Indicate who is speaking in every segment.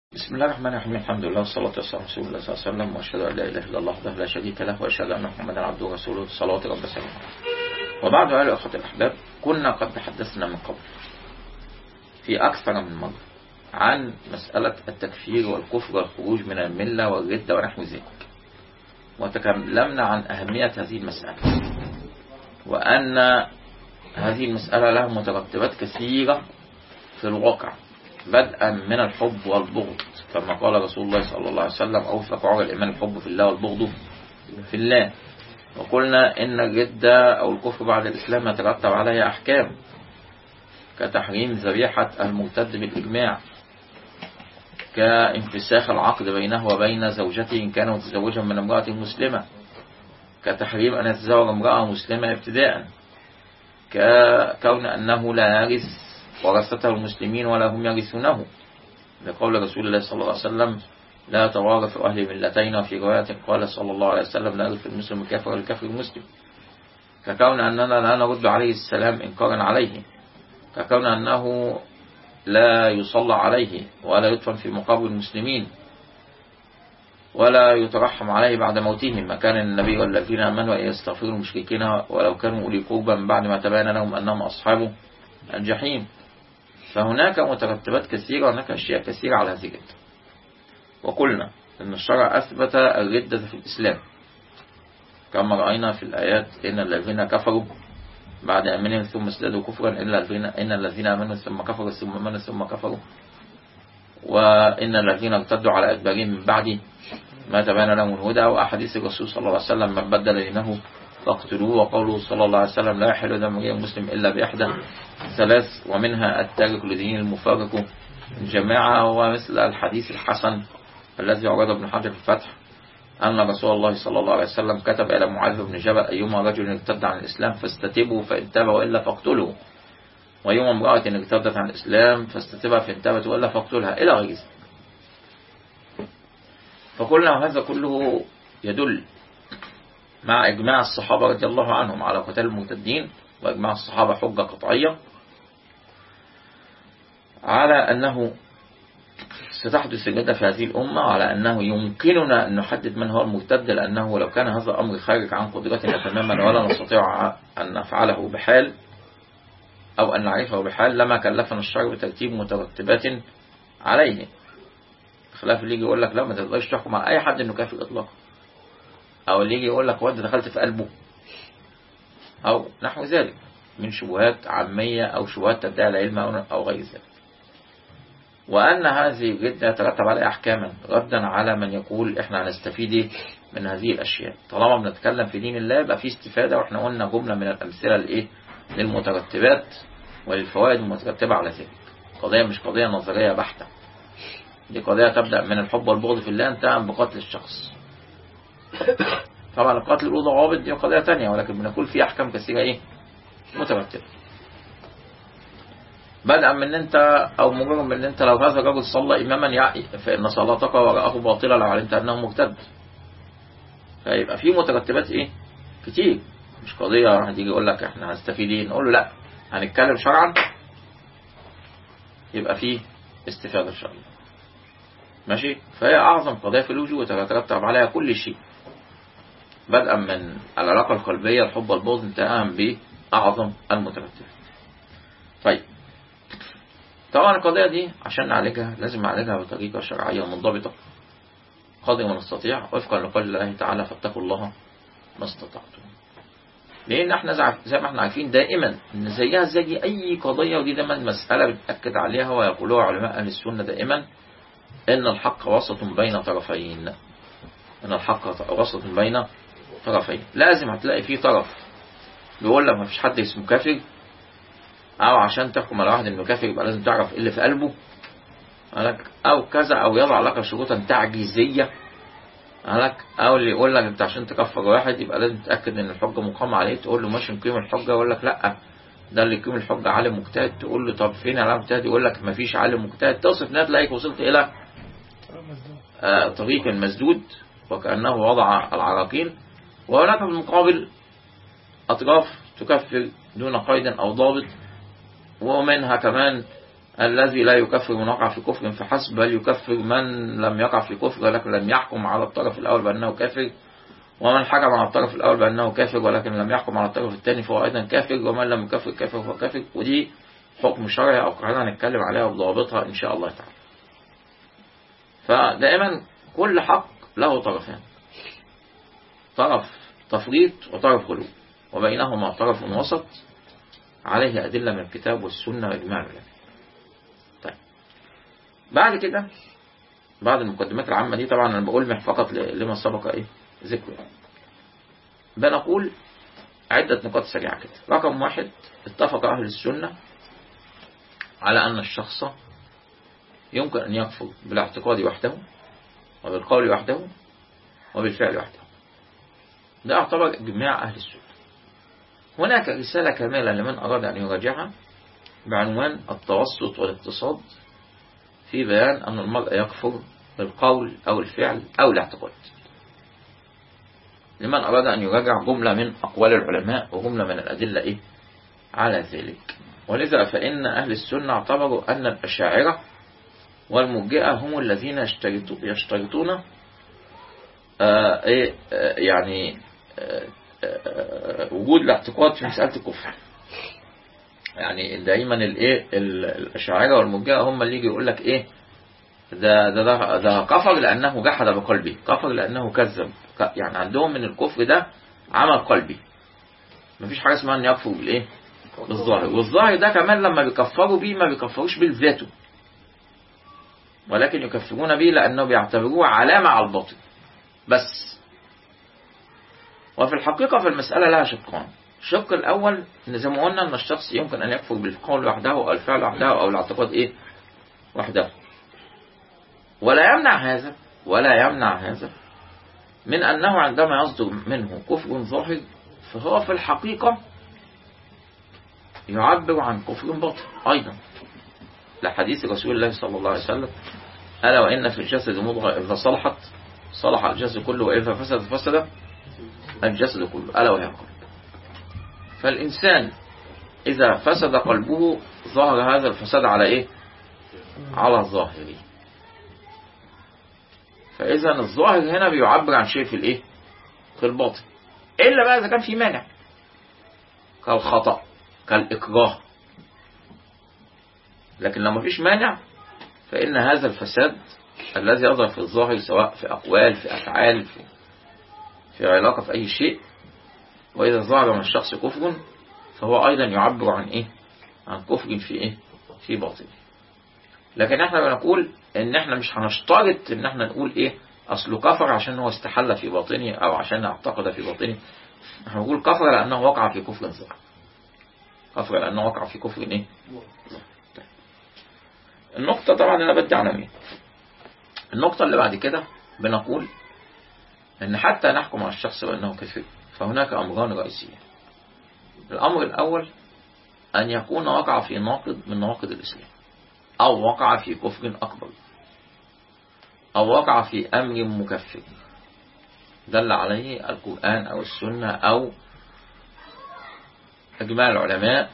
Speaker 1: بسم الله الرحمن الرحيم الحمد لله والصلاة والسلام على رسول الله صلى الله عليه وسلم وأشهد أن لا إله إلا الله وحده لا شريك له وأشهد أن محمدا عبده ورسوله صلوات رب وسلامه وبعد أيها الأخوة الأحباب كنا قد تحدثنا من قبل في أكثر من مرة عن مسألة التكفير والكفر والخروج من الملة والردة ونحو ذلك وتكلمنا عن أهمية هذه المسألة وأن هذه المسألة لها مترتبات كثيرة في الواقع بدءا من الحب والبغض كما قال رسول الله صلى الله عليه وسلم أوثق عرى الإيمان الحب في الله والبغض في الله وقلنا إن الردة أو الكفر بعد الإسلام يترتب عليها أحكام كتحريم ذبيحة المرتد بالإجماع كانفساخ العقد بينه وبين زوجته إن كان متزوجا من امرأة مسلمة كتحريم أن يتزوج امرأة مسلمة ابتداء ككون أنه لا يرث ورثته المسلمين ولا هم يرثونه لقول رسول الله صلى الله عليه وسلم لا توارث أهل ملتين وفي رواية قال صلى الله عليه وسلم لا يرث المسلم الكافر والكافر المسلم ككون أننا لا نرد عليه السلام إنكارا عليه ككون أنه لا يصلى عليه ولا يدفن في مقابر المسلمين ولا يترحم عليه بعد موتهم ما كان النبي والذين آمنوا أن يستغفروا المشركين ولو كانوا أولي قربى من بعد ما تبين لهم أنهم أصحاب الجحيم فهناك مترتبات كثيرة وهناك أشياء كثيرة على هذه الردة وقلنا أن الشرع أثبت الردة في الإسلام كما رأينا في الآيات إن الذين كفروا بعد أمنهم ثم ازدادوا كفرا إلا الذين إن الذين آمنوا ثم كفروا ثم آمنوا ثم كفروا وإن الذين ارتدوا على أدبارهم من بعد ما تبين لهم الهدى وأحاديث الرسول صلى الله عليه وسلم من بدل دينه فاقتلوه وقوله صلى الله عليه وسلم لا يحل دم امرئ مسلم إلا بإحدى ثلاث ومنها التارك لدين المفارق الجماعة ومثل الحديث الحسن الذي عرض ابن حجر في الفتح أن رسول الله صلى الله عليه وسلم كتب إلى معاذ بن جبل أيما رجل ارتد عن الإسلام فاستتبه فإن تاب وإلا فاقتله وأيما امرأة ارتدت عن الإسلام فاستتبها فإن تابت وإلا فاقتلها إلى غير ذلك فقلنا هذا كله يدل مع إجماع الصحابة رضي الله عنهم على قتال المرتدين وإجماع الصحابة حجة قطعية على أنه ستحدث الردة في هذه الأمة على أنه يمكننا أن نحدد من هو المرتد لأنه لو كان هذا أمر خارج عن قدرتنا تماما ولا نستطيع أن نفعله بحال أو أن نعرفه بحال لما كلفنا الشرع بترتيب مترتبات عليه خلاف اللي يجي يقول لك لا ما تقدرش تحكم على أي حد إنه كافر إطلاقا أو اللي يجي يقول لك هو أنت دخلت في قلبه أو نحو ذلك من شبهات عامية أو شبهات تدعي العلم أو غير ذلك وأن هذه الردة يترتب عليها أحكاما ردا على من يقول إحنا هنستفيد من هذه الأشياء طالما بنتكلم في دين الله يبقى في استفادة وإحنا قلنا جملة من الأمثلة لإيه للمترتبات وللفوائد المترتبة على ذلك قضية مش قضية نظرية بحتة دي قضية تبدأ من الحب والبغض في الله انتهى بقتل الشخص طبعا القتل له ضوابط دي قضية تانية ولكن بنقول في أحكام كثيرة إيه مترتبة بدءا من انت او مجرد من انت لو هذا الرجل صلى اماما يعني فان صلاتك وراءه باطله لو علمت انه مرتد فيبقى في مترتبات ايه كتير مش قضيه واحد يجي يقول لك احنا هنستفيد ايه نقول له لا هنتكلم شرعا يبقى في استفاده ان شاء الله ماشي فهي اعظم قضيه في الوجود وتترتب عليها كل شيء بدءا من العلاقه القلبيه الحب والبغض انتهاء باعظم المترتبات طيب طبعا القضية دي عشان نعالجها لازم نعالجها بطريقة شرعية منضبطة قدر ما نستطيع وفقا لقول الله تعالى فاتقوا الله ما استطعتم لأن احنا زي ما احنا عارفين دائما ان زيها زي أي قضية ودي دايما مسألة بتأكد عليها ويقولوها علماء أهل السنة دائما إن الحق وسط بين طرفين إن الحق وسط بين طرفين لازم هتلاقي فيه طرف بيقول لك ما فيش حد اسمه كافر أو عشان تحكم على واحد إنه كافر يبقى لازم تعرف إيه اللي في قلبه أو كذا أو يضع لك شروطا تعجيزية أو اللي يقول لك أنت عشان تكفر واحد يبقى لازم تتأكد إن الحجة مقامة عليه تقول له ماشي نقيم الحجة يقول لك لأ ده اللي يقيم الحجة عالم مجتهد تقول له طب فين علامة مجتهد يقول لك مفيش عالم مجتهد توصف نهاية تلاقيك وصلت إلى آه طريق مسدود وكأنه وضع العراقيل وهناك في المقابل أطراف تكفر دون قيد أو ضابط ومنها كمان الذي لا يكفر من وقع في كفر فحسب بل يكفر من لم يقع في كفر ولكن لم يحكم على الطرف الأول بأنه كافر ومن حكم على الطرف الأول بأنه كافر ولكن لم يحكم على الطرف الثاني فهو أيضا كافر ومن لم يكفر كافر فهو كافر ودي حكم شرعي أو قاعدة هنتكلم عليها وبضوابطها إن شاء الله تعالى فدائما كل حق له طرفان طرف تفريط وطرف غلو وبينهما طرف وسط عليه أدلة من الكتاب والسنة وإجماع العلماء طيب بعد كده بعد المقدمات العامة دي طبعا أنا بقول فقط لما سبق إيه ذكره بنقول عدة نقاط سريعة كده رقم واحد اتفق أهل السنة على أن الشخص يمكن أن يكفر بالاعتقاد وحده وبالقول وحده وبالفعل وحده ده يعتبر إجماع أهل السنة هناك رسالة كاملة لمن أراد أن يراجعها بعنوان التوسط والاقتصاد في بيان أن المرء يكفر بالقول أو الفعل أو الاعتقاد لمن أراد أن يراجع جملة من أقوال العلماء وجملة من الأدلة إيه على ذلك ولذا فإن أهل السنة اعتبروا أن الأشاعرة والمرجئة هم الذين يشترطون آه إيه آه يعني آه وجود الاعتقاد في مسألة الكفر يعني دايما الايه الاشاعره والمرجئه هم اللي يجي يقول لك ايه ده ده ده, ده كفر لانه جحد بقلبه كفر لانه كذب يعني عندهم من الكفر ده عمل قلبي مفيش حاجه اسمها ان يكفر بالايه بالظاهر والظاهر ده كمان لما بيكفروا بيه ما بيكفروش بالذاته ولكن يكفرون به لانه بيعتبروه علامه على الباطل بس وفي الحقيقة في المسألة لها شقان الشق الأول إن زي ما قلنا إن الشخص يمكن أن يكفر بالقول وحده أو الفعل وحده أو الاعتقاد إيه وحده ولا يمنع هذا ولا يمنع هذا من أنه عندما يصدر منه كفر ظاهر فهو في الحقيقة يعبر عن كفر باطن أيضا لحديث رسول الله صلى الله عليه وسلم ألا وإن في الجسد مضغة إذا صلحت صلح الجسد كله وإذا فسد فسد الجسد كله ألا وهي القلب فالإنسان إذا فسد قلبه ظهر هذا الفساد على إيه على الظاهر فإذا الظاهر هنا بيعبر عن شيء في الإيه في الباطن إلا بقى إذا كان في مانع كالخطأ كالإكراه لكن لو مفيش مانع فإن هذا الفساد الذي يظهر في الظاهر سواء في أقوال في أفعال في في علاقة في أي شيء وإذا ظهر من الشخص كفر فهو أيضا يعبر عن إيه عن كفر في إيه في باطل لكن احنا بنقول ان احنا مش هنشترط ان احنا نقول ايه اصله كفر عشان هو استحل في باطنه او عشان اعتقد في باطنه احنا بنقول كفر لانه وقع في كفر ظاهر كفر لانه وقع في كفر ايه النقطة طبعا انا بدي عناوين النقطة اللي بعد كده بنقول ان حتى نحكم على الشخص بانه كفر فهناك امران رئيسيان الامر الاول ان يكون وقع في ناقض من نواقض الاسلام او وقع في كفر اكبر او وقع في امر مكفر دل عليه القرآن او السنة او اجماع العلماء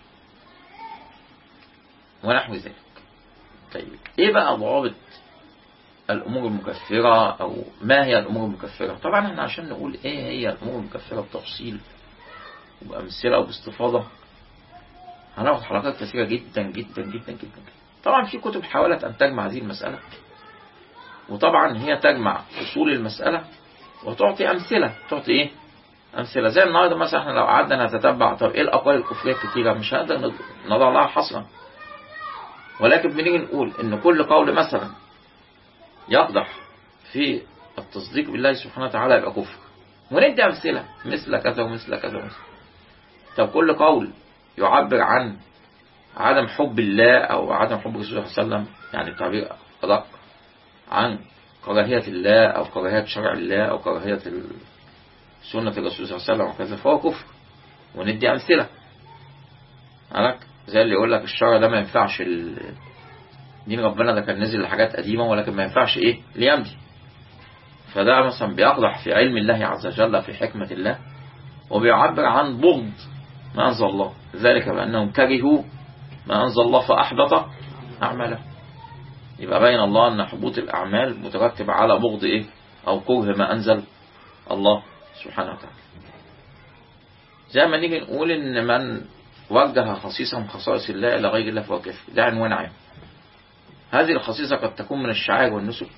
Speaker 1: ونحو ذلك طيب ايه بقى ضوابط الأمور المكفرة أو ما هي الأمور المكفرة طبعا احنا عشان نقول ايه هي الأمور المكفرة بتفصيل وبأمثلة وباستفاضة هناخد حلقات كثيرة جدا جدا جدا جدا طبعا في كتب حاولت أن تجمع هذه المسألة وطبعا هي تجمع أصول المسألة وتعطي أمثلة تعطي ايه أمثلة زي النهاردة مثلا احنا لو قعدنا نتتبع طب ايه الأقوال الكفرية الكتيرة مش هنقدر نضع لها حصرا ولكن بنيجي نقول ان كل قول مثلا يقدح في التصديق بالله سبحانه وتعالى يبقى كفر وندي أمثلة مثل كذا ومثل كذا ومثل طب كل قول يعبر عن عدم حب الله أو عدم حب رسول الله صلى الله عليه وسلم يعني بتعبير أدق عن كراهية الله أو كراهية شرع الله أو كراهية سنة الرسول صلى الله عليه وسلم وكذا فهو كفر وندي أمثلة عارف زي اللي يقول لك الشرع ده ما ينفعش ال... دين ربنا ده كان نزل لحاجات قديمة ولكن ما ينفعش ايه ليمضي فده مثلا بيقضح في علم الله عز وجل في حكمة الله وبيعبر عن بغض ما أنزل الله ذلك بأنهم كرهوا ما أنزل الله فأحبط أعماله يبقى بين الله أن حبوط الأعمال مترتب على بغض إيه أو كره ما أنزل الله سبحانه وتعالى زي ما نيجي نقول إن من وجه خصيصا من خصائص الله إلى غير الله فهو كافر ده عنوان عام هذه الخصيصة قد تكون من الشعائر والنسك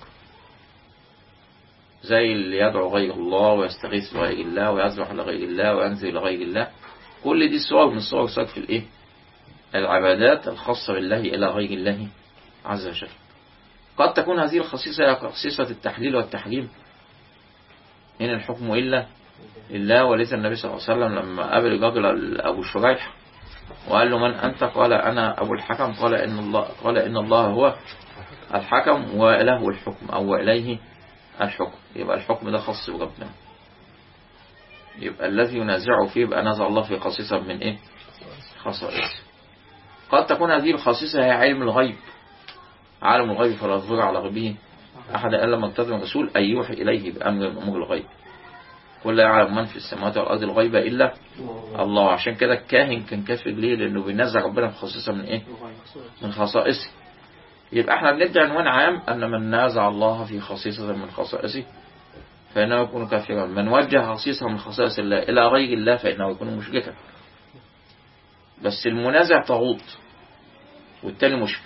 Speaker 1: زي اللي يدعو غير الله ويستغيث بغير الله ويذبح لغير الله وينزل لغير الله كل دي صور من صور صرف الايه العبادات الخاصة بالله إلى غير الله عز وجل قد تكون هذه الخصيصة هي خصيصة التحليل والتحريم إن الحكم إلا لله وليس النبي صلى الله عليه وسلم لما قابل رجل أبو شريح وقال له من أنت قال أنا أبو الحكم قال إن الله قال إن الله هو الحكم وله الحكم أو إليه الحكم يبقى الحكم ده خاص بربنا يبقى الذي ينازعه فيه يبقى نازع الله في خصيصة من إيه خصائص قد تكون هذه الخصيصة هي علم الغيب عالم الغيب فلا يظهر على غيبه أحد إلا من ارتضى الرسول أن يوحي إليه بأمر من أمور الغيب قل لا يعلم من في السماوات والأرض الغيب إلا الله عشان كده الكاهن كان كافر ليه لأنه بينزع ربنا في خصيصة من إيه من خصائصه يبقى احنا بندي عنوان عام أن من نازع الله في خصيصة من خصائصه فإنه يكون كافرا من وجه خصيصة من خصائص الله إلى غير الله فإنه يكون مشركا بس المنازع طاغوت والتاني مشرك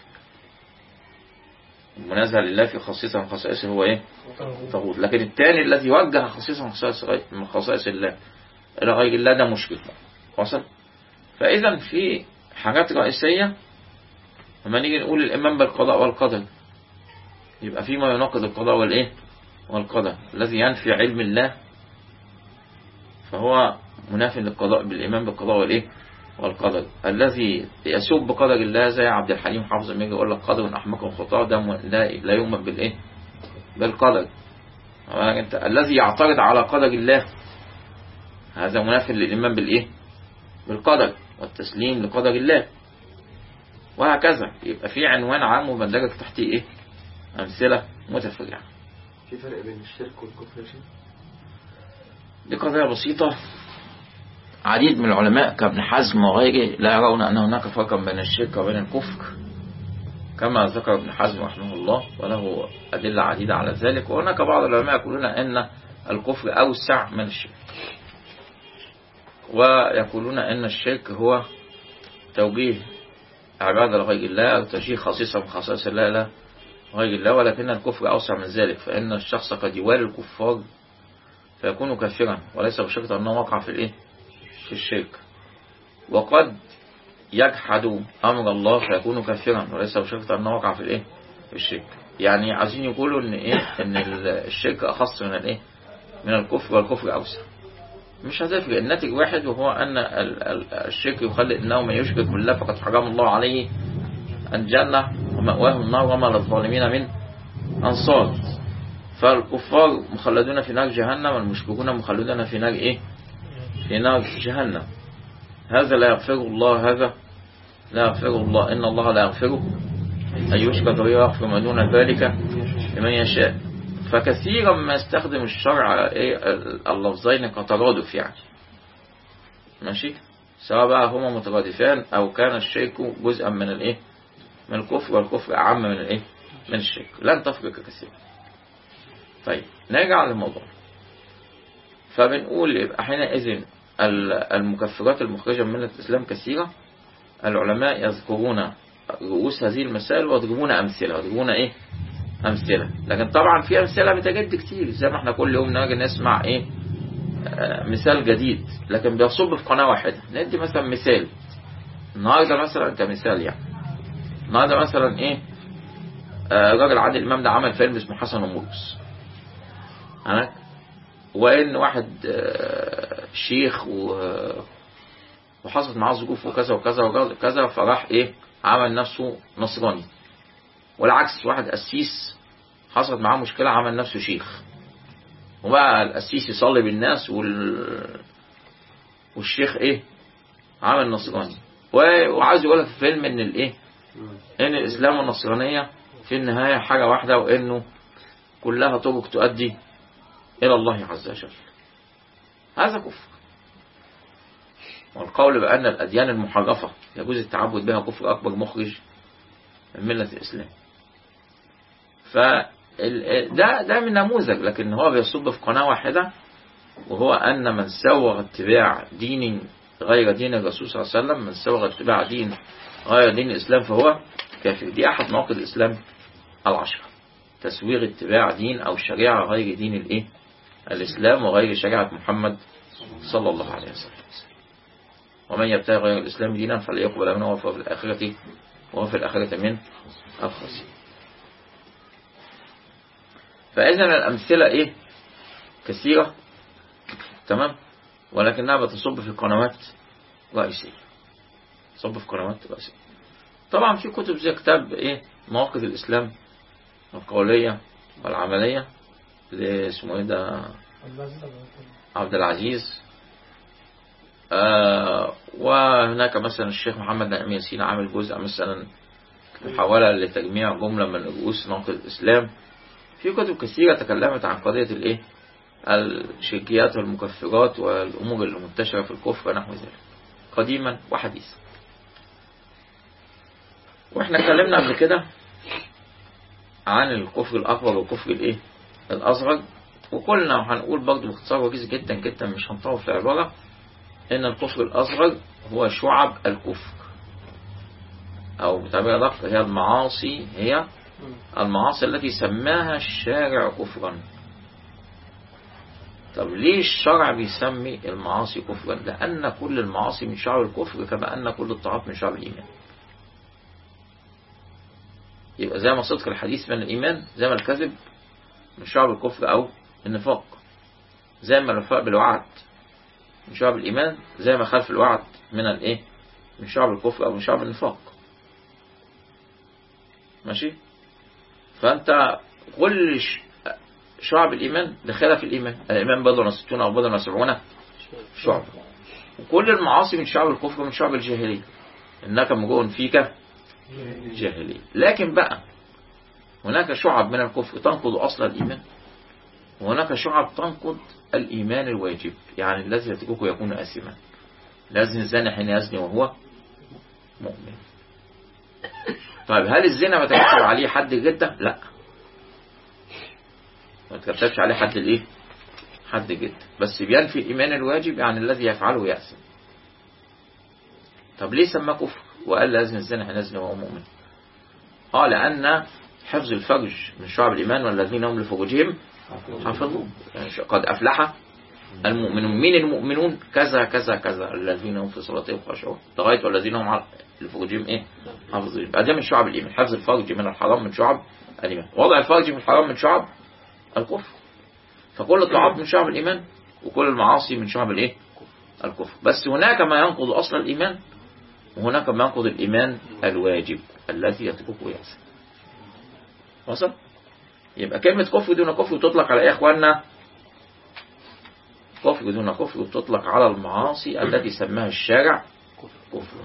Speaker 1: المنازع لله في خصيصة من خصائصه هو ايه طاغوت لكن التاني الذي وجه خصيصة من خصائص من خصائص الله إلى غير الله ده مشرك وصل فإذا في حاجات رئيسية لما نيجي نقول الإيمان بالقضاء والقدر يبقى فيما يناقض القضاء والإيه والقدر الذي ينفي علم الله فهو مناف للقضاء بالإيمان بالقضاء والإيه والقدر الذي يسوب بقدر الله زي عبد الحليم حافظ لما يجي يقول لك قدر أحمق خطاه ده لا, لا يؤمن بالإيه بالقدر انت الذي يعترض على قدر الله هذا مناف للإيمان بالإيه بالقدر والتسليم لقدر الله وهكذا يبقى في عنوان عام وبندرج تحتيه ايه امثله متفرعه
Speaker 2: في فرق بين الشرك والكفر يا شيخ
Speaker 1: دي قضيه بسيطه عديد من العلماء كابن حزم وغيره لا يرون ان هناك فرقا بين الشرك وبين الكفر كما ذكر ابن حزم رحمه الله وله أدلة عديدة على ذلك وهناك بعض العلماء يقولون أن الكفر أوسع من الشرك ويقولون أن الشرك هو توجيه عبادة لغير الله أو تشيء خصيصة من خصائص الله لا غير الله ولكن الكفر أوسع من ذلك فإن الشخص قد يوالي الكفار فيكون كافرا وليس بشرط أنه وقع في الإيه؟ في الشرك وقد يجحد أمر الله فيكون كافرا وليس بشرط أنه وقع في الإيه؟ في الشرك يعني عايزين يقولوا إن إيه؟ إن الشرك أخص من الإيه؟ من الكفر والكفر أوسع مش هتفرق الناتج واحد وهو أن الشرك يخلي أنه من يشرك بالله فقد حرم الله عليه الجنة ومأواه النار وما للظالمين من أنصار فالكفار مخلدون في نار جهنم والمشركون مخلدون في نار إيه في نار جهنم هذا لا يغفر الله هذا لا يغفر الله إن الله لا يغفر أن يشرك به ويغفر ما دون ذلك لمن يشاء فكثيرا ما يستخدم الشرع ايه اللفظين كترادف يعني ماشي سواء بقى هما مترادفان او كان الشرك جزءا من الايه من الكفر والكفر اعم من الايه من الشرك لن تفرق كثيرا طيب نرجع للموضوع فبنقول يبقى حينئذ المكفرات المخرجة من الإسلام كثيرة العلماء يذكرون رؤوس هذه المسائل ويضربون أمثلة ويضربون إيه أمثلة لكن طبعا في أمثلة بتجد كتير زي ما احنا كل يوم نيجي نسمع إيه آه مثال جديد لكن بيصب في قناة واحدة ندي مثلا مثال النهاردة مثلا كمثال يعني النهاردة مثلا إيه آه الراجل عادل الإمام ده عمل فيلم اسمه حسن ومرقص أنا وإن واحد آه شيخ و وحصلت معاه ظروف وكذا وكذا وكذا فراح إيه عمل نفسه نصراني والعكس واحد قسيس حصلت معاه مشكلة عمل نفسه شيخ وبقى القسيس يصلي بالناس وال... والشيخ ايه عمل نصراني وعايز يقول لك في الفيلم ان الايه ان الاسلام والنصرانية في النهاية حاجة واحدة وانه كلها طرق تؤدي الى الله عز وجل هذا كفر والقول بأن الأديان المحرفة يجوز التعبد بها كفر أكبر مخرج من ملة الإسلام ف ده ده من نموذج لكن هو بيصب في قناة واحدة وهو أن من سوغ اتباع دين غير دين الرسول صلى الله عليه وسلم من سوغ اتباع دين غير دين الإسلام فهو كافر دي أحد مواقف الإسلام العشرة تسويغ اتباع دين أو شريعة غير دين الإيه الإسلام وغير شريعة محمد صلى الله عليه وسلم ومن يبتغي غير الإسلام دينا فليقبل منه وهو في الآخرة وهو في الآخرة من الخاسرين فإذا الأمثلة إيه كثيرة تمام ولكنها بتصب في قنوات رئيسية تصب في قنوات رئيسية طبعا في كتب زي كتاب إيه مواقف الإسلام القولية والعملية اسمه إيه ده عبد العزيز آه وهناك مثلا الشيخ محمد نعيم ياسين عامل جزء مثلا محاولة لتجميع جملة من رؤوس نقد الإسلام في كتب كثيرة تكلمت عن قضية الإيه الشركيات والمكفرات والأمور المنتشرة في الكفر ونحو ذلك قديما وحديثا واحنا اتكلمنا قبل كده عن الكفر الأكبر والكفر الإيه الأصغر وقلنا وهنقول برضه باختصار وجيز جدا جدا مش هنطول في العبارة إن الكفر الأصغر هو شعب الكفر أو بتعبير دقيق هي المعاصي هي المعاصي التي سماها الشارع كفرا طب ليه الشرع بيسمي المعاصي كفرا لأن كل المعاصي من شعب الكفر كما أن كل الطاعات من شعب الإيمان يبقى زي ما صدق الحديث من الإيمان زي ما الكذب من شعب الكفر أو النفاق زي ما الوفاء بالوعد من شعب الإيمان زي ما خلف الوعد من الإيه من شعب الكفر أو من شعب النفاق ماشي فأنت كل شعب الإيمان دخلها في الإيمان الإيمان بضع وستون أو بضع وسبعون شعب وكل المعاصي من شعب الكفر ومن شعب الجاهلية إنك مجون فيك جاهلية لكن بقى هناك شعب من الكفر تنقض أصل الإيمان وهناك شعب تنقض الإيمان الواجب يعني الذي يتركه يكون أثما لازم الزاني حين يزني وهو مؤمن طيب هل الزنا ما تكتب عليه حد جدة لا ما تكتبش عليه حد الايه حد جدة بس بينفي الإيمان الواجب يعني الذي يفعله يأثم طب ليه سماه كفر وقال لازم الزنا حين يزني وهو مؤمن اه لأن حفظ الفرج من شعب الإيمان والذين هم لفروجهم حافظون يعني قد أفلح المؤمنون مين المؤمنون كذا كذا كذا الذين هم في صلاتهم خاشعون لغاية والذين هم على لفروجهم ايه حافظون يبقى ده من شعب الإيمان حفظ الفرج من الحرام من شعب الإيمان وضع الفرج من الحرام من شعب الكفر فكل الطاعات من شعب الإيمان وكل المعاصي من شعب الايه الكفر بس هناك ما ينقض أصل الإيمان وهناك ما ينقض الإيمان الواجب الذي يتركه يأسر وصل يبقى كلمة كفر دون كفر تطلق على ايه يا اخوانا كفر دون كفر تطلق على المعاصي التي سماها الشارع كفر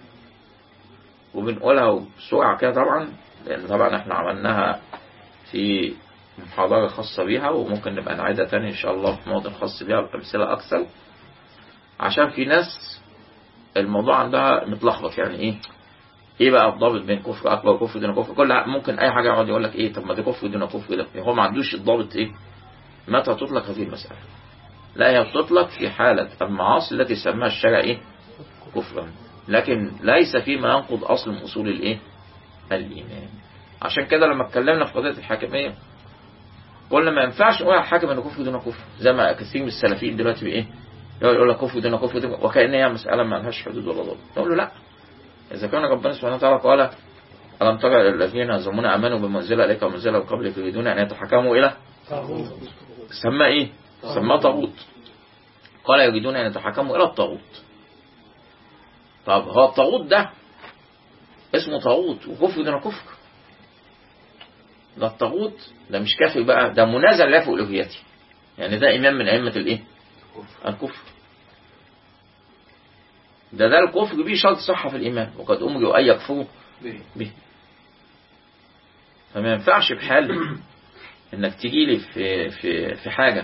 Speaker 1: وبنقولها بسرعة كده طبعا لأن طبعا احنا عملناها في محاضرة خاصة بيها وممكن نبقى نعيدها تاني إن شاء الله في موضوع خاص بيها بأمثلة أكثر عشان في ناس الموضوع عندها متلخبط يعني إيه ايه بقى الضابط بين كفر اكبر وكفر دون كفر كل ممكن اي حاجه يقعد يقول لك ايه طب ما ده كفر دون كفر ده هو ما عندوش الضابط ايه متى تطلق هذه المساله لا هي بتطلق في حاله المعاصي التي سماها الشرع ايه كفرا لكن ليس فيما ينقض اصل من اصول الايه الايمان عشان كده لما اتكلمنا في قضيه الحاكميه قلنا ما ينفعش نقول على الحاكم انه كفر دون كفر زي ما كثير من السلفيين دلوقتي بايه يقول لك كفر دون كفر دون وكأن هي مساله ما لهاش حدود ولا ضابط نقول له لا إذا كان ربنا سبحانه وتعالى قال ألم ترى الذين يزعمون آمنوا بمنزل عليك ومنزل قبلك يريدون أن يتحكموا إلى سمى إيه سمى طاغوت قال يريدون أن يتحكموا إلى الطاغوت طب هو الطاغوت ده اسمه طاغوت وكفر دون كفر ده الطاغوت ده مش كافر بقى ده منازع لا في ألوهيته يعني ده إمام من أئمة الإيه الكفر ده ده الكفر به شرط صحة في الإيمان وقد أمروا أن يكفروا به فما ينفعش بحال إنك تجي لي في, في, في حاجة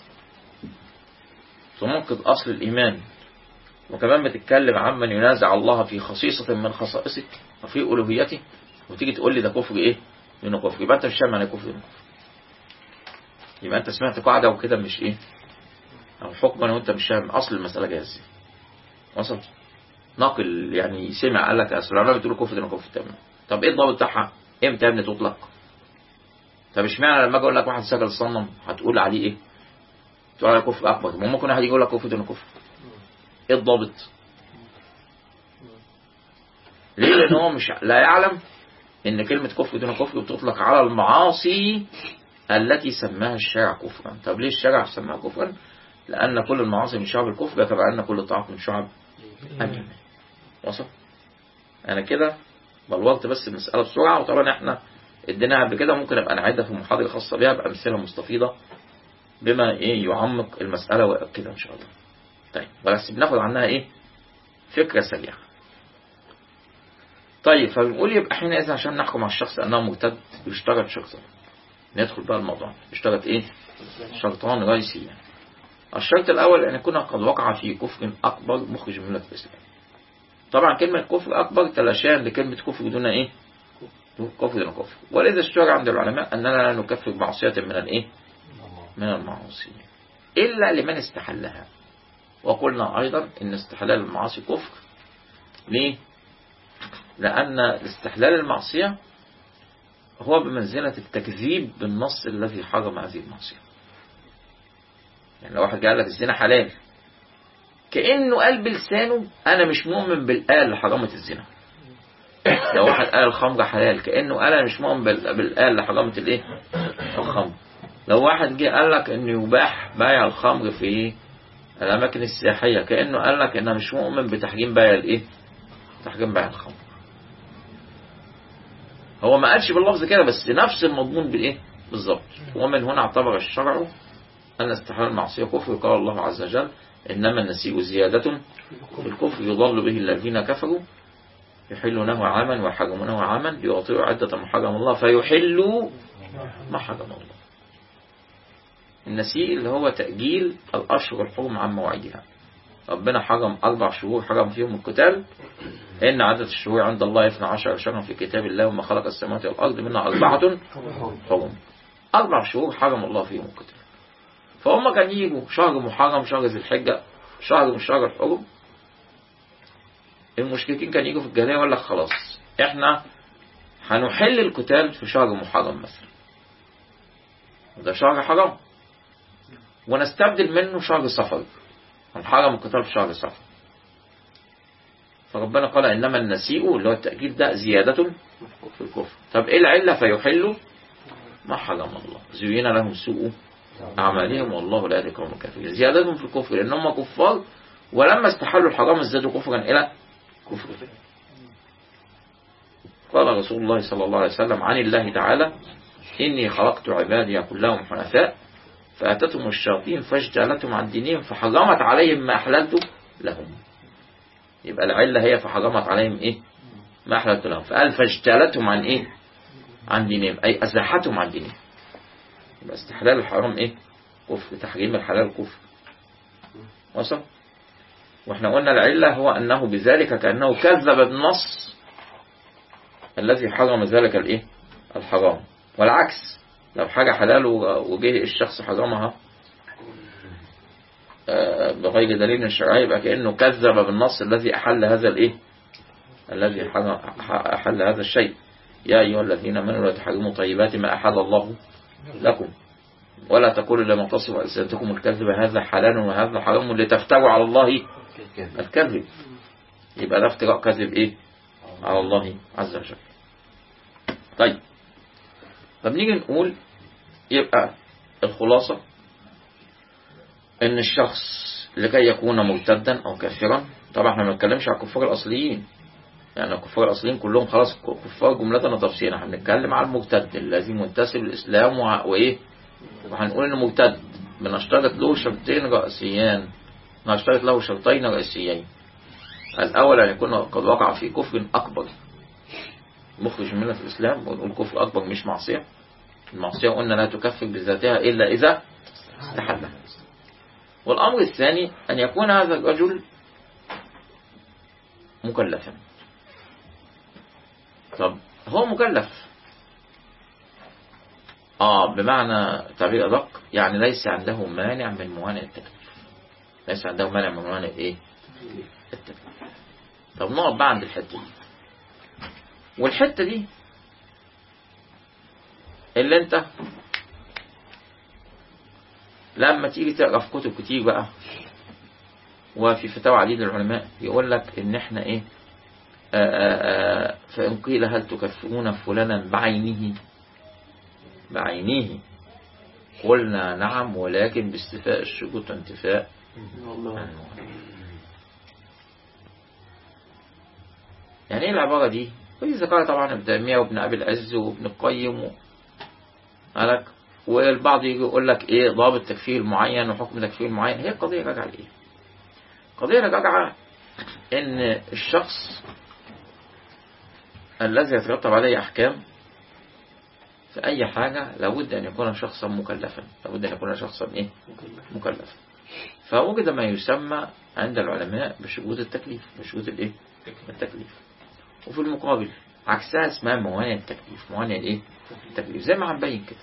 Speaker 1: تنقض أصل الإيمان وكمان بتتكلم عمن ينازع الله في خصيصة من خصائصك وفي ألوهيته وتيجي تقول لي ده كفر ايه دون كفر يبقى انت مش فاهم يعني إيه كفر دون كفر يبقى انت سمعت قاعده وكده مش ايه او حكما وانت مش فاهم اصل المساله جايه ازاي وصل ناقل يعني سمع قال لك اصل العلماء بتقول كفر دون كفر تمام طب ايه الضابط بتاعها امتى يا ابني تطلق طب اشمعنى لما اجي اقول لك واحد سجل صنم هتقول عليه ايه تقول عليه كفر اكبر ما ممكن واحد يقول لك كفر دون كفر ايه الضابط ليه لان هو مش لا يعلم ان كلمة كفر دون كفر بتطلق على المعاصي التي سماها الشارع كفرا طب ليه الشارع سماها كفرا لان كل المعاصي من شعب الكفر يتبع ان كل الطاعات من شعب الايمان وصل انا كده بلورت بس المسألة بسرعة وطبعا احنا اديناها قبل كده ممكن ابقى نعيدها في محاضرة خاصة بها بأمثلة مستفيضة بما ايه يعمق المسألة ويأكدها ان شاء الله طيب بس بناخد عنها ايه فكرة سريعة طيب فبنقول يبقى حينئذ عشان نحكم على الشخص انه مرتد يشترط شرطان ندخل بقى الموضوع يشترط ايه شرطان رئيسيان الشرط الاول ان يكون قد وقع في كفر اكبر مخرج من مله الاسلام طبعا كلمة كفر اكبر تلاشان لكلمة كفر دون ايه كفر دون كفر ولذا اشتهر عند العلماء اننا لا نكفر معصية من الايه من المعاصي الا لمن استحلها وقلنا ايضا ان استحلال المعاصي كفر ليه لأن استحلال المعصية هو بمنزلة التكذيب بالنص الذي حرم هذه المعصية يعني لو واحد قال لك الزنا حلال كأنه قال بلسانه أنا مش مؤمن بالآية اللي حرمت الزنا لو واحد قال الخمر حلال كأنه قال أنا مش مؤمن بال- بالآية اللي حرمت الإيه الخمر لو واحد جه قال لك إنه يباح بيع الخمر في الأماكن السياحية كأنه قال لك إن أنا مش مؤمن بتحريم بيع الإيه تحريم بيع الخمر هو ما قالش باللفظ كده بس نفس المضمون بالايه بالظبط ومن هنا اعتبر الشرع ان استحلال المعصيه كفر قال الله عز وجل انما النسيء زياده في الكفر يضل به الذين كفروا يحلونه عاما ويحرمونه عاما ليعطيوا عدة ما حرم الله فيحلوا ما حرم الله النسيء اللي هو تأجيل الأشهر الحرم عن مواعيدها ربنا حرم أربع شهور حرم فيهم القتال إن عدد الشهور عند الله 12 شهرا في كتاب الله وما خلق السماوات والأرض منها أربعة حرم أربع شهور حرم الله فيهم القتال فهم كان يجوا شهر محرم شهر ذي الحجة شهر من شهر الحرم المشركين كان يجوا في الجاهلية يقول لك خلاص احنا هنحل القتال في شهر محرم مثلا وده شهر حرام ونستبدل منه شهر صفر هنحرم القتال في شهر صفر فربنا قال إنما النسيء اللي هو التأكيد ده زيادة في الكفر طب إيه العلة فيحلوا ما حرم الله زين لهم سوء أعمالهم والله لا يهدي القوم الكافرين زيادتهم في الكفر لأن هم كفار ولما استحلوا الحرام ازدادوا كفرا إلى كفر قال رسول الله صلى الله عليه وسلم عن الله تعالى إني خلقت عبادي كلهم حنفاء فأتتهم الشياطين فاجتالتهم عن دينهم فحرمت عليهم ما أحللت لهم يبقى العلة هي فحرمت عليهم إيه ما أحللت لهم فقال فاجتالتهم عن إيه عن دينهم أي أزاحتهم عن دينهم يبقى استحلال الحرام إيه كفر تحريم الحلال كفر وصل واحنا قلنا العلة هو أنه بذلك كأنه كذب بالنص الذي حرم ذلك الإيه الحرام والعكس لو حاجة حلال وجه الشخص حرمها بغير دليل شرعي يبقى كأنه كذب بالنص الذي أحل هذا الإيه الذي أحل هذا الشيء يا أيها الذين آمنوا لا تحرموا طيبات ما أحل الله لكم ولا تقولوا لما تصف ألسنتكم الكذب هذا حلال وهذا حرام لتفتروا على الله الكذب يبقى ده افتراء كذب إيه على الله عز وجل طيب طب نيجي نقول يبقى الخلاصة ان الشخص لكي يكون مرتدا او كافرا طبعا احنا ما بنتكلمش على الكفار الاصليين يعني الكفار الاصليين كلهم خلاص كفار جملة وتفصيلا احنا بنتكلم على المرتد الذي منتسب للاسلام وايه وهنقول انه مرتد بنشترط له شرطين رئيسيان نشترط له شرطين رئيسيين الاول ان يكون قد وقع في كفر اكبر مخرج من الإسلام ونقول كفر أكبر مش معصية المعصية قلنا لا تكفر بذاتها إلا إذا استحلها والأمر الثاني أن يكون هذا الرجل مكلفا طب هو مكلف اه بمعنى تعبير ادق يعني ليس عنده مانع من موانع التكليف ليس عنده مانع من موانع ايه التكليف طب نقعد بقى عند الحته دي والحته دي اللي انت لما تيجي تقرا في كتب كتير بقى وفي فتاوى عديد العلماء يقول لك ان احنا ايه آآ آآ فإن قيل هل تكفرون فلانا بعينه بعينه قلنا نعم ولكن باستفاء الشروط وانتفاء
Speaker 2: والله
Speaker 1: يعني ايه العبارة دي؟ ودي ذكرها طبعا ابن تيمية وابن أبي العز وابن القيم و... قالك والبعض يجي يقول لك ايه ضابط تكفير معين وحكم تكفير معين هي القضية راجعة لإيه؟ القضية راجعة إن الشخص الذي يترتب عليه أحكام في أي حاجة لابد أن يكون شخصا مكلفا لابد أن يكون شخصا إيه؟ مكلفا فوجد ما يسمى عند العلماء بشروط التكليف بشروط الإيه؟ التكليف وفي المقابل عكسها اسمها موانع التكليف موانع الإيه؟ التكليف زي ما هنبين كده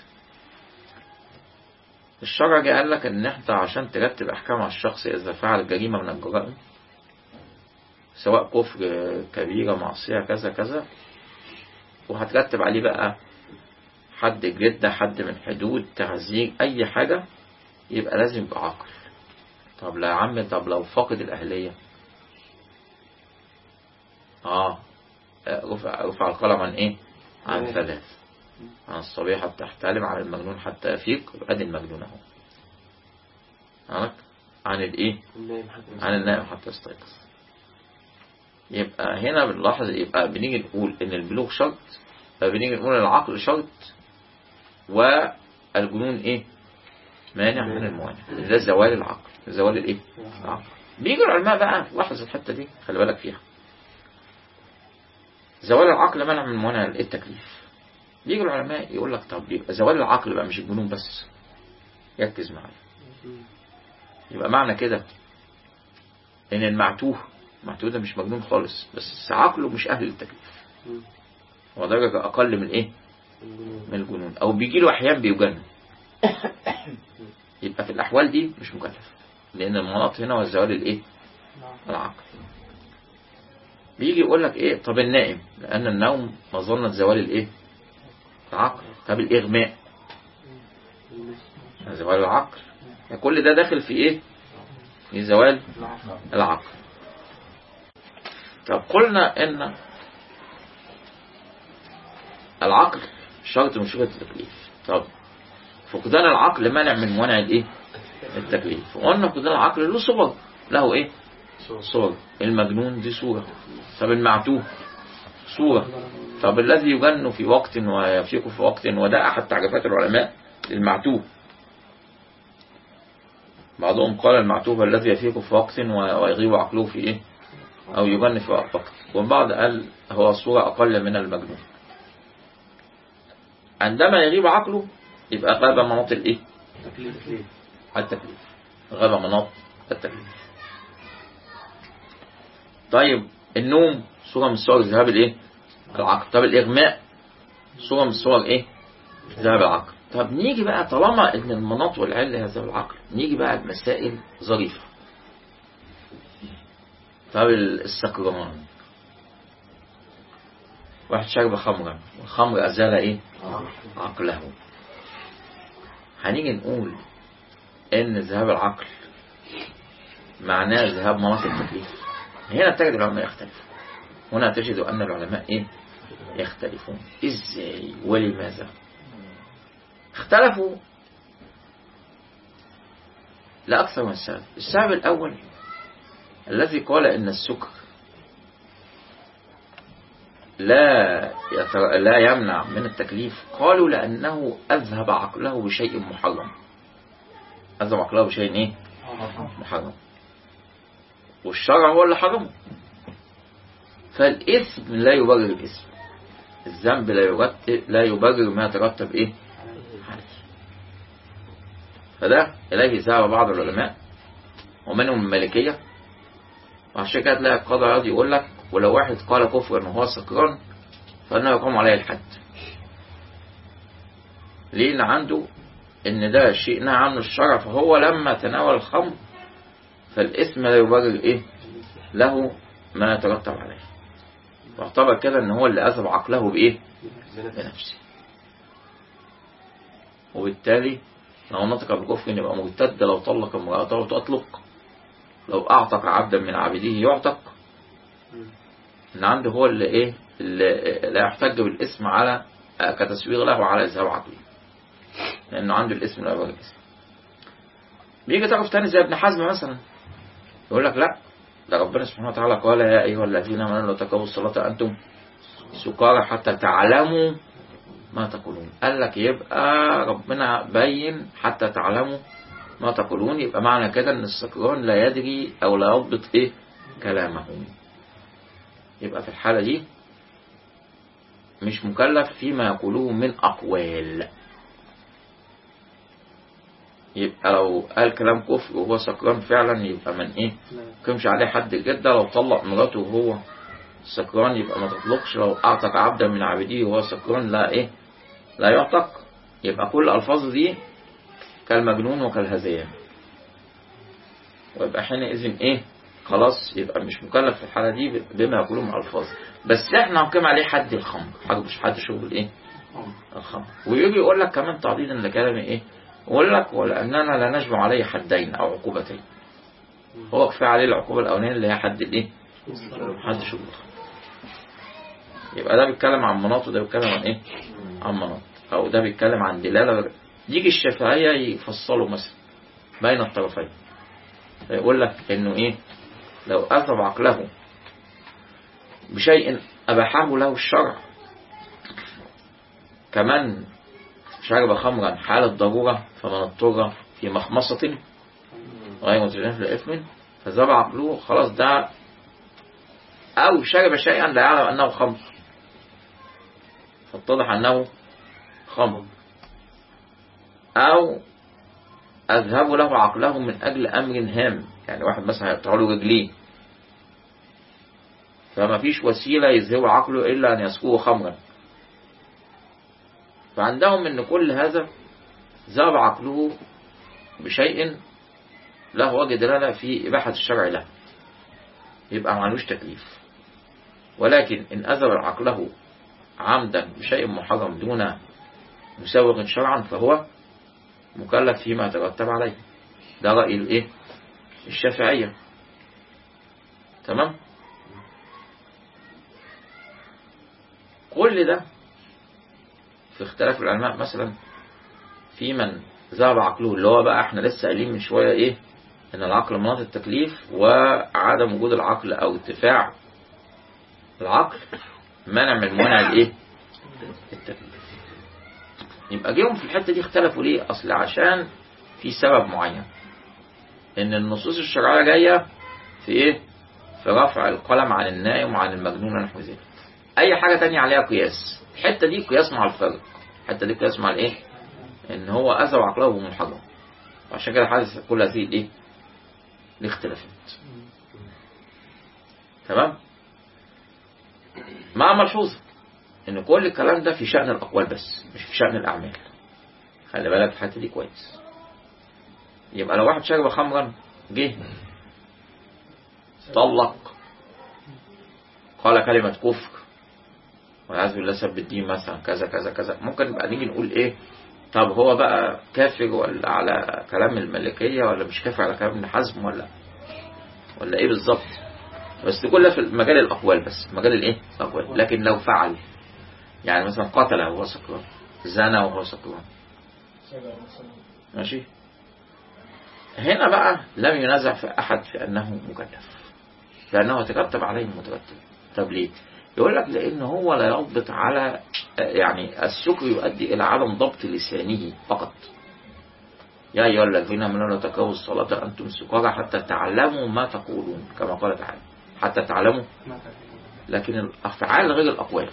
Speaker 1: الشرع جه قال لك ان انت عشان ترتب احكام على الشخص اذا فعل جريمه من الجرائم سواء كفر كبيره معصيه كذا كذا وهترتب عليه بقى حد جلدة حد من حدود تعزير اي حاجه يبقى لازم يبقى عاقل طب لا يا عم طب لو فاقد الاهليه اه رفع رفع القلم عن ايه عن ثلاث عن الصبي حتى يحتلم عن المجنون حتى يفيق يبقى ادي المجنون اهو عرفت؟ عن الايه
Speaker 2: النايم حتى
Speaker 1: عن النائم حتى يستيقظ يبقى هنا بنلاحظ يبقى بنيجي نقول ان البلوغ شرط فبنيجي نقول العقل شرط والجنون ايه مانع من الموانع ده زوال العقل زوال الايه العقل بيجي العلماء بقى لاحظ الحته دي خلي بالك فيها زوال العقل منع من موانع التكليف بيجي العلماء يقول لك طب يبقى زوال العقل بقى مش الجنون بس ركز معايا يبقى معنى كده ان المعتوه المعتوه ده مش مجنون خالص بس عقله مش اهل للتكليف هو درجة اقل من ايه من الجنون او بيجي له احيان بيجنن يبقى في الاحوال دي مش مكلف لان المناط هنا هو الزوال الايه العقل بيجي يقول لك ايه طب النائم لان النوم مظنة زوال الايه العقل طب الاغماء زوال العقل كل ده داخل في ايه في زوال العقل طب قلنا ان العقل شرط من شروط التكليف طب فقدان العقل مانع من موانع الايه التكليف وقلنا فقدان العقل له صور له ايه صور المجنون دي صورة طب المعتوه صورة طب الذي يجن في وقت ويفيق في وقت وده أحد تعريفات العلماء للمعتوه بعضهم قال المعتوه الذي يفيق في وقت ويغيب عقله في إيه أو يجن في وقت والبعض قال هو صورة أقل من المجنون عندما يغيب عقله يبقى غاب مناط الإيه
Speaker 2: تكليف
Speaker 1: التكليف غاب مناط التكليف طيب النوم صورة من صور ذهاب الايه العقل طب الاغماء صورة من صور ايه ذهاب العقل طب نيجي بقى طالما ان المناط والعلة هي ذهاب العقل نيجي بقى بمسائل ظريفة طب السكران واحد شرب خمرا والخمر أزال ايه عقله هنيجي نقول ان ذهاب العقل معناه ذهاب مناط التكليف هنا تجد العلماء يختلفوا هنا تجد أن العلماء إيه؟ يختلفون إزاي ولماذا اختلفوا لأكثر من سبب السبب الأول الذي قال إن السكر لا يتر... لا يمنع من التكليف قالوا لأنه أذهب عقله بشيء محرم أذهب عقله بشيء إيه؟ محرم والشرع هو اللي حرمه فالإثم لا يبرر الإثم الذنب لا يرتب لا يبرر ما يترتب إيه عليه فده إليه ذهب بعض العلماء ومنهم المالكية وعشان كده تلاقي القاضي عياض يقول لك ولو واحد قال كفرا وهو سكران فإنه يقوم عليه الحد ليه عنده إن ده شيء نهى عنه الشرع فهو لما تناول الخمر فالاسم لا يبرر إيه له ما يترتب عليه واعتبر كده إن هو اللي أذهب عقله بإيه بنفسه وبالتالي لو نطق بالكفر يبقى مرتد لو طلق امرأته تطلق لو أعتق عبدا من عبيده يعتق إن عنده هو اللي إيه اللي لا يحتج بالاسم على كتسويغ له على إذهاب عقله لأنه عنده الاسم لا يبقى الاسم بيجي تعرف تاني زي ابن حزم مثلا يقول لك لا ده ربنا سبحانه وتعالى قال يا أيها الذين آمنوا لا تقربوا الصلاة أنتم سكارى حتى تعلموا ما تقولون قال لك يبقى ربنا بين حتى تعلموا ما تقولون يبقى معنى كده ان السكران لا يدري او لا يضبط ايه كلامه يبقى في الحالة دي مش مكلف فيما يقولوه من أقوال يبقى لو قال كلام كفر وهو سكران فعلا يبقى من ايه كمش عليه حد الجدة لو طلق مراته وهو سكران يبقى ما تطلقش لو أعتق عبدا من عبيده وهو سكران لا إيه لا يعتق يبقى كل الألفاظ دي كالمجنون وكالهذيان ويبقى حينئذ إيه خلاص يبقى مش مكلف في الحالة دي بما يقولون من الألفاظ بس إحنا هنقيم عليه حد الخمر حاجة مش حد شرب الإيه الخمر ويجي يقول لك كمان تعضيدا لكلام إيه يقول لك ولأننا لا نجمع عليه حدين أو عقوبتين هو كفاية عليه العقوبة الأولانية اللي هي حد الإيه حد شرب الخمر يبقى ده بيتكلم عن مناط وده بيتكلم عن ايه عن مناط او ده بيتكلم عن دلالة يجي الشافعية يفصلوا مثلا بين الطرفين فيقول لك انه ايه لو اذهب عقله بشيء اباحه له الشرع كمان شرب خمرا حال الضرورة فمن اضطر في مخمصة غير متجانف لإثم فذهب عقله خلاص ده أو شرب شيئا لا يعلم أنه خمر فاتضح أنه خمر أو أذهب له عقله من أجل أمر هام يعني واحد مثلا هيقطع له رجليه فما فيش وسيلة يذهب عقله إلا أن يسقوه خمرا فعندهم أن كل هذا ذهب عقله بشيء له وجه دلالة في إباحة الشرع له يبقى معلوش تكليف ولكن إن أذب عقله عمدا بشيء محرم دون مسوغ شرعا فهو مكلف فيما ترتب عليه ده رأي الايه الشافعية تمام كل ده في اختلاف العلماء مثلا في من ذهب عقله اللي هو بقى احنا لسه قايلين من شوية ايه ان العقل مناط التكليف وعدم وجود العقل او ارتفاع العقل منع من منع الايه التكليف يبقى جيهم في الحتة دي اختلفوا ليه اصل عشان في سبب معين ان النصوص الشرعية جاية في ايه في رفع القلم عن النائم وعن المجنون ونحو ذلك اي حاجة تانية عليها قياس الحتة دي قياس مع الفرق الحتة دي قياس مع الايه ان هو اذى عقله بمحرم وعشان كده حادث كل هذه الايه الاختلافات تمام مع ملحوظة ان كل الكلام ده في شأن الاقوال بس مش في شأن الاعمال خلي بالك في الحته دي كويس يبقى لو واحد شرب خمرا جه طلق قال كلمة كفر والعياذ بالله سب الدين مثلا كذا كذا كذا ممكن بقى نيجي نقول ايه طب هو بقى كافر ولا على كلام الملكية ولا مش كافر على كلام ابن حزم ولا ولا ايه بالظبط بس كلها في مجال الاقوال بس مجال الايه الاقوال لكن لو فعل يعني مثلا قتل وهو سكران زنى وهو سكران ماشي هنا بقى لم ينازع في احد في انه مكلف لانه ترتب عليه مترتب طب ليه يقول لك لان هو لا يضبط على يعني السكر يؤدي الى عدم ضبط لسانه فقط يا ايها الذين امنوا لا تقربوا الصلاه انتم سكارى حتى تعلموا ما تقولون كما قال تعالى حتى تعلموا لكن الافعال غير الاقوال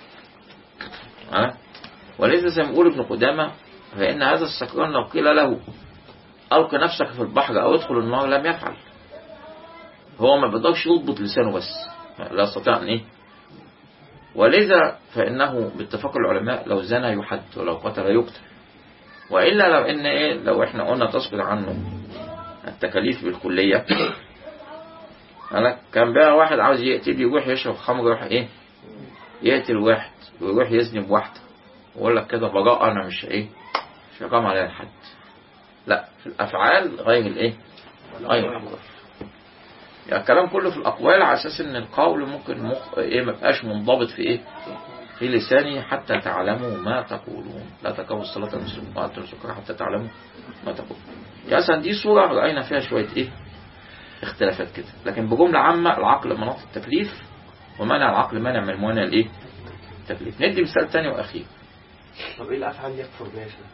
Speaker 1: أه؟ وليس زي ما يقول ابن قدامه فان هذا السكران لو قيل له الق نفسك في البحر او ادخل النار لم يفعل هو ما بيقدرش يضبط لسانه بس لا يستطيع ان ايه ولذا فإنه باتفاق العلماء لو زنى يحد ولو قتل يقتل وإلا لو إن إيه لو إحنا قلنا تسقط عنه التكاليف بالكلية قالك كان بقى واحد عاوز يقتل يروح يشرب خمر يروح إيه يقتل واحد ويروح يزني بواحدة ويقول لك كده براءة أنا مش إيه مش هقام عليها الحد لا في الأفعال غير الإيه غير الأقوال يعني الكلام كله في الأقوال على أساس إن القول ممكن مخ... إيه ما بقاش منضبط في إيه في لساني حتى تعلموا ما تقولون لا تقربوا الصلاة وأنتم سكرى حتى تعلموا ما تقولون يعني مثلا دي صورة رأينا فيها شوية إيه اختلافات كده لكن بجملة عامة العقل مناط التكليف ومنع العقل منع من موانع الإيه التكليف ندي مثال تاني وأخير
Speaker 2: طب ايه الافعال اللي يكفر بيها يا شيخ؟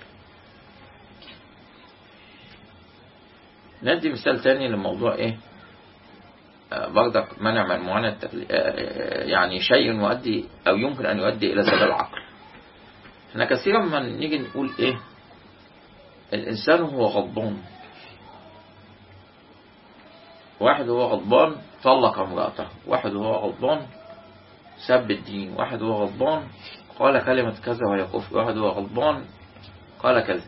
Speaker 1: ندي مثال تاني لموضوع ايه آه، برضك منع من موانع التكليف يعني شيء يؤدي او يمكن ان يؤدي الى زوال العقل احنا كثيرا ما نيجي نقول ايه الانسان هو غضبان واحد هو غضبان طلق امرأته واحد هو غضبان سب الدين واحد هو غضبان قال كلمة كذا وهي كفر واحد هو غضبان قال كذا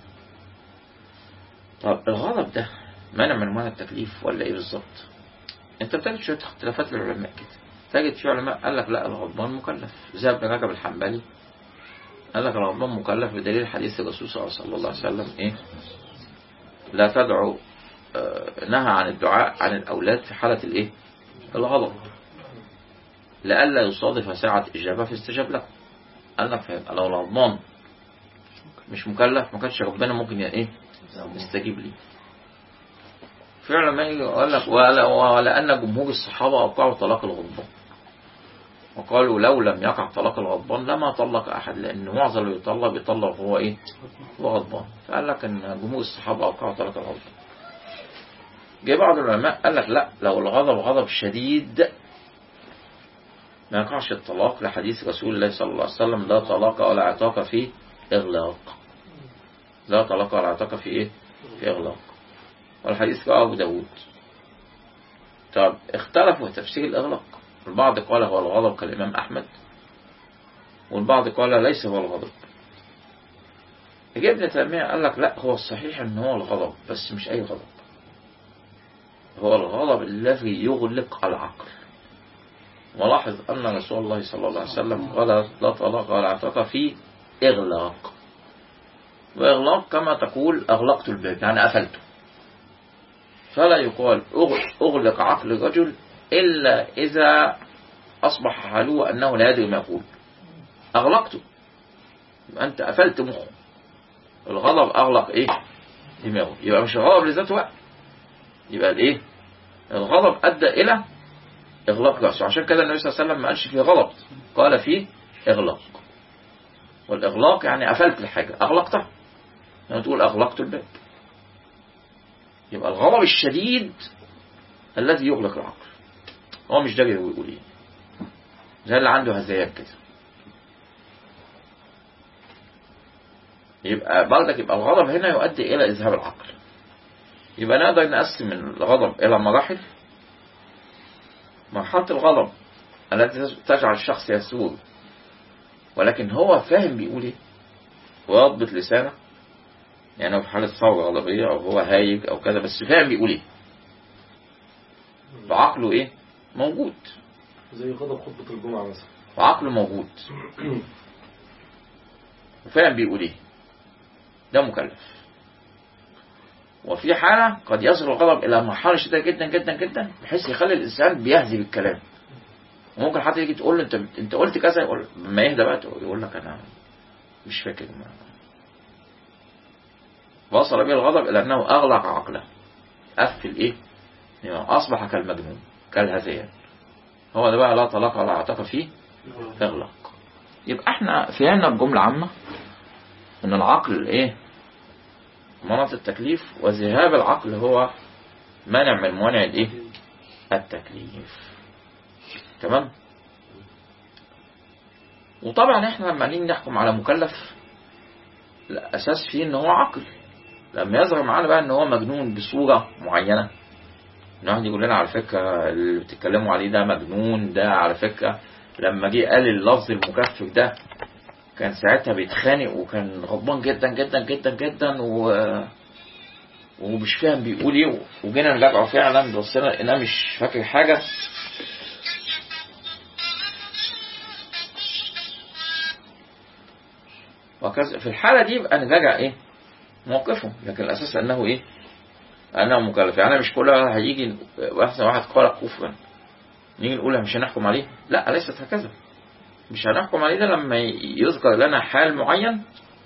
Speaker 1: طب الغضب ده منع من موانع التكليف ولا ايه بالظبط انت بتجد شوية اختلافات للعلماء كده تجد في علماء قال لك لا الغضبان مكلف زي ابن رجب الحنبلي قال لك الغضبان مكلف بدليل حديث الرسول صلى الله عليه وسلم ايه لا تدعو آه، نهى عن الدعاء عن الأولاد في حالة الإيه؟ الغضب لئلا يصادف ساعة إجابة فاستجاب له قال لك فهم لو الغضبان مش مكلف ما كانش ربنا ممكن ي- إيه؟ يستجيب لي في علماء يقول لك ولا- ولأن جمهور الصحابة أوقعوا طلاق الغضبان وقالوا لو لم يقع طلاق الغضبان لما طلق أحد لأن معظم اللي يطلق بيطلق هو إيه؟ هو غضبان فقال لك إن جمهور الصحابة أوقعوا طلاق الغضبان جه بعض العلماء قال لك لا لو الغضب غضب شديد ما يقعش الطلاق لحديث رسول الله صلى الله عليه وسلم لا طلاق ولا عتاق في إغلاق لا طلاق ولا عتاق في إيه؟ في إغلاق والحديث رواه أبو داود طب اختلفوا في تفسير الإغلاق البعض قال هو الغضب كالإمام أحمد والبعض قال ليس هو الغضب جه ابن تيمية قال لك لا هو الصحيح ان هو الغضب بس مش اي غضب هو الغضب الذي يغلق العقل ولاحظ أن رسول الله صلى الله عليه وسلم قال لا طلاق ولا عتاق في إغلاق وإغلاق كما تقول أغلقت الباب يعني قفلته فلا يقال أغ- أغلق عقل الرجل إلا إذا أصبح حاله أنه لا يدري ما يقول أغلقته يبقى أنت قفلت مخه الغضب أغلق إيه دماغه يبقى مش الغضب لذاته بقى يبقى الايه الغضب ادى الى اغلاق راسه عشان كده النبي صلى الله عليه وسلم ما قالش فيه غضب قال فيه اغلاق والاغلاق يعني قفلت الحاجه اغلقتها يعني تقول اغلقت الباب يبقى الغضب الشديد الذي يغلق العقل هو مش داري هو يقول ايه زي اللي عنده هذيان كده يبقى برضك يبقى الغضب هنا يؤدي الى اذهاب العقل يبقى نقدر نقسم الغضب إلى مراحل مرحلة الغضب التي تجعل الشخص يسور ولكن هو فاهم بيقول ايه ويضبط لسانه يعني هو في حالة ثورة غضبية أو هو هايج أو كذا بس فاهم بيقول ايه وعقله ايه موجود
Speaker 3: زي غضب خطبة الجمعة مثلا
Speaker 1: وعقله موجود وفاهم بيقول ايه ده مكلف وفي حالة قد يصل الغضب إلى مرحلة شديدة جدا جدا جدا بحيث يخلي الإنسان بيهذب الكلام وممكن حتى يجي تقول له أنت أنت قلت كذا يقول ما يهدى بقى يقول لك أنا مش فاكر ما وصل به الغضب إلى أنه أغلق عقله قفل إيه؟ يعني أصبح كالمجنون كالهذيان هو ده بقى لا طلاق ولا عتق فيه اغلق يبقى احنا فهمنا بجملة عامة ان العقل ايه مناط التكليف وذهاب العقل هو منع من موانع الايه التكليف تمام وطبعا احنا لما نيجي نحكم على مكلف الاساس فيه ان هو عقل لما يظهر معانا بقى ان هو مجنون بصورة معينة ان واحد يقول لنا على فكرة اللي بتتكلموا عليه ده مجنون ده على فكرة لما جه قال اللفظ المكفر ده كان ساعتها بيتخانق وكان غضبان جدا جدا جدا جدا و ومش فاهم بيقول ايه وجينا نراجعه فعلا بصينا لقيناه مش فاكر حاجه وكذا في الحالة دي يبقى نراجع ايه موقفه لكن الاساس انه ايه انه مكلف يعني مش كل واحد هيجي واحد واحد قال كفرا نيجي نقول مش هنحكم عليه لا ليست هكذا مش هنحكم عليه ده لما يذكر لنا حال معين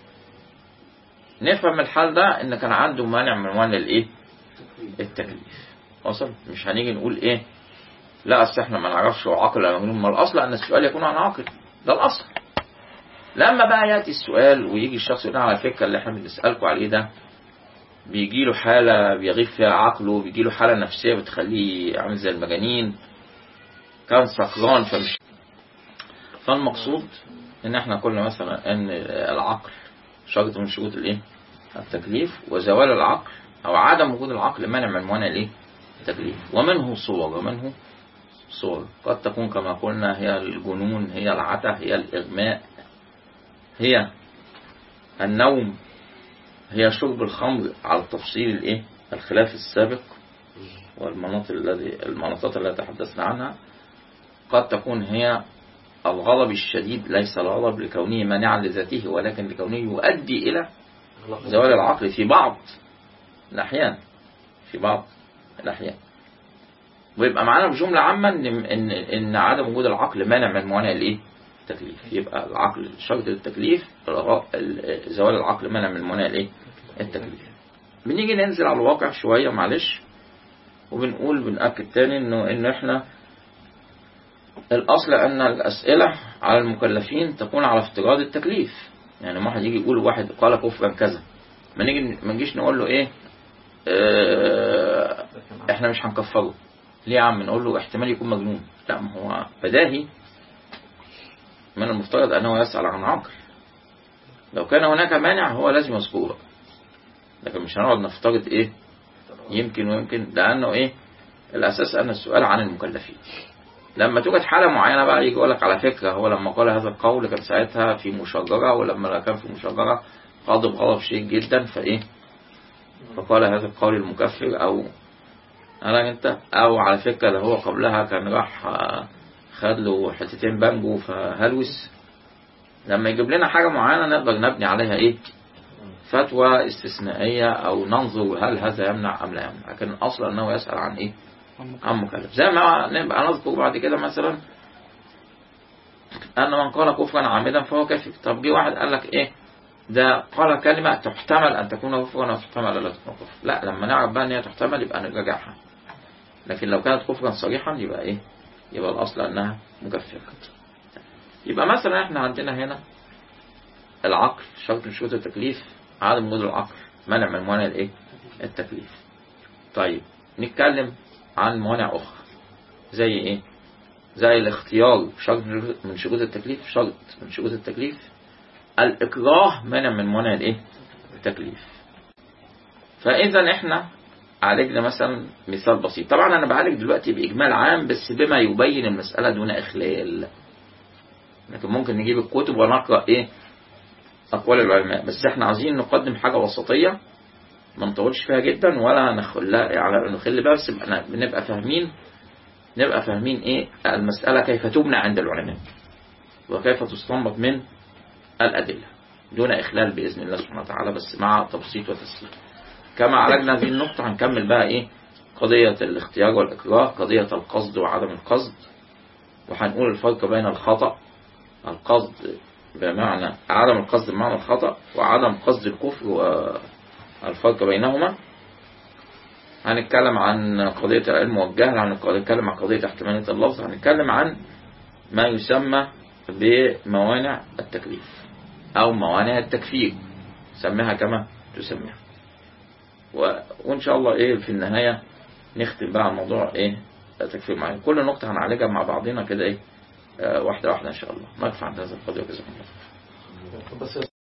Speaker 1: نفهم الحال ده ان كان عنده مانع من موانع الايه التكليف وصل مش هنيجي نقول ايه لا اصل احنا ما نعرفش هو عاقل ولا مجنون ما الاصل ان السؤال يكون عن عاقل ده الاصل لما بقى ياتي السؤال ويجي الشخص يقول على فكره اللي احنا بنسالكم عليه ده بيجي له حاله بيغيب فيها عقله بيجي له حاله نفسيه بتخليه عامل زي المجانين كان سكران فمش فالمقصود ان احنا قلنا مثلا ان العقل شرط من شروط الايه التكليف وزوال العقل او عدم وجود العقل مانع من موانع الايه التكليف ومنه صور ومنه صور قد تكون كما قلنا هي الجنون هي العته هي الاغماء هي النوم هي شرب الخمر على التفصيل الايه الخلاف السابق والمناطق الذي المناطات التي تحدثنا عنها قد تكون هي الغضب الشديد ليس الغضب لكونه مانعا لذاته ولكن لكونه يؤدي إلى زوال العقل في بعض الأحيان في بعض الأحيان ويبقى معانا بجملة عامة إن, إن, إن عدم وجود العقل مانع من موانع الإيه؟ التكليف يبقى العقل شرط التكليف زوال العقل مانع من موانع الإيه؟ التكليف بنيجي ننزل على الواقع شوية معلش وبنقول بنأكد تاني إنه إن إحنا الأصل أن الأسئلة على المكلفين تكون على افتراض التكليف يعني ما واحد يجي يقول واحد قال كفرا كذا ما نيجي ما نجيش نقول له إيه اه إحنا مش هنكفره ليه يا عم نقول له احتمال يكون مجنون لا ما هو بداهي من المفترض أنه يسأل عن عقل لو كان هناك مانع هو لازم يذكره لكن مش هنقعد نفترض إيه يمكن ويمكن لأنه إيه الأساس أن السؤال عن المكلفين لما توجد حالة معينة بقى يجي يقول لك على فكرة هو لما قال هذا القول كان ساعتها في مشاجرة ولما كان في مشاجرة غضب غضب شديد جدا فإيه فقال هذا القول المكفر أو أنا أنت أو على فكرة ده هو قبلها كان راح خد له حتتين بانجو فهلوس لما يجيب لنا حاجة معينة نقدر نبني عليها إيه فتوى استثنائية أو ننظر هل هذا يمنع أم لا يمنع لكن الأصل أنه يسأل عن إيه عن مكلف زي ما نبقى نذكر بعد كده مثلا أن من قال كفرا عامدا فهو كافر طب جه واحد قال لك إيه ده قال كلمة تحتمل أن تكون كفرا وتحتمل ألا تكون كفر لا لما نعرف بقى أن هي تحتمل يبقى نراجعها لكن لو كانت كفرا صريحا يبقى إيه يبقى الأصل أنها مكفرة يبقى مثلا إحنا عندنا هنا العقل شرط من شروط التكليف عدم وجود العقل منع من موانع الإيه التكليف طيب نتكلم عن موانع أخرى زي إيه زي الاختيار شرط من شروط التكليف شرط من شروط التكليف الإكراه منع من موانع الإيه التكليف فإذا إحنا عالجنا مثلا مثال بسيط طبعا أنا بعالج دلوقتي بإجمال عام بس بما يبين المسألة دون إخلال لكن ممكن نجيب الكتب ونقرأ إيه أقوال العلماء بس إحنا عايزين نقدم حاجة وسطية ما نطولش فيها جدا ولا نخلها يعني نخل بها بس بنبقى فاهمين نبقى فاهمين ايه المسألة كيف تبنى عند العلماء وكيف تستنبط من الأدلة دون إخلال بإذن الله سبحانه وتعالى بس مع تبسيط وتسهيل كما عالجنا هذه النقطة هنكمل بقى ايه قضية الاختيار والإكراه قضية القصد وعدم القصد وهنقول الفرق بين الخطأ القصد بمعنى عدم القصد بمعنى الخطأ وعدم قصد الكفر والفرق بينهما هنتكلم عن قضية العلم والجهل هنتكلم عن قضية احتمالية اللفظ هنتكلم عن ما يسمى بموانع التكليف أو موانع التكفير سميها كما تسميها و... وإن شاء الله إيه في النهاية نختم بقى على موضوع إيه التكفير معين كل نقطة هنعالجها مع بعضنا كده إيه آه واحدة واحدة إن شاء الله نقف عند هذا القدر وجزاكم الله
Speaker 3: بس